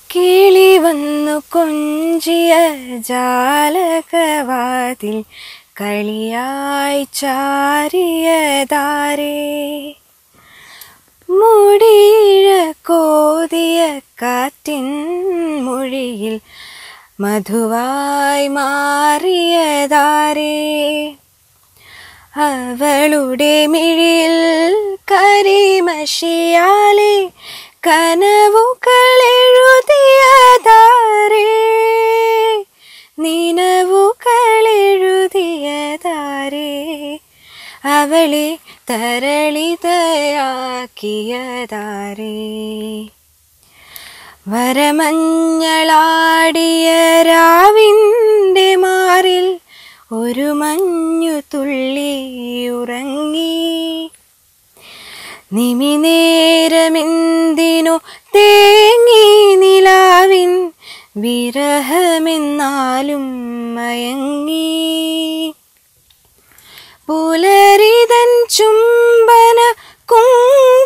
കിളി വന്നു കൊഞ്ചിയ ജാലകവാതിൽ കളിയായി ചാരിയതാരേ മുടിയിഴ കോതിയ കാറ്റിൻ മൊഴിയിൽ മധുവായി മാറിയതാരേ അവളുടെ മിഴിയിൽ കരിമഷിയാലെ കനവുകളെഴുതിയതാരേ നിനവുകളെഴുതിയതാരേ അവളെ തരളിതയാക്കിയതാരേ വരമഞ്ഞളാടിയ രാവിൻ്റെ മാറിൽ ഒരു മഞ്ഞു തുള്ളി ഉറങ്ങി നിമിനേരമെന്തിനു തേങ്ങി നിലാവിൻ വിരഹമെന്നാലും മയങ്ങി പുലരിതൻ ചുംബന കുങ്കുമ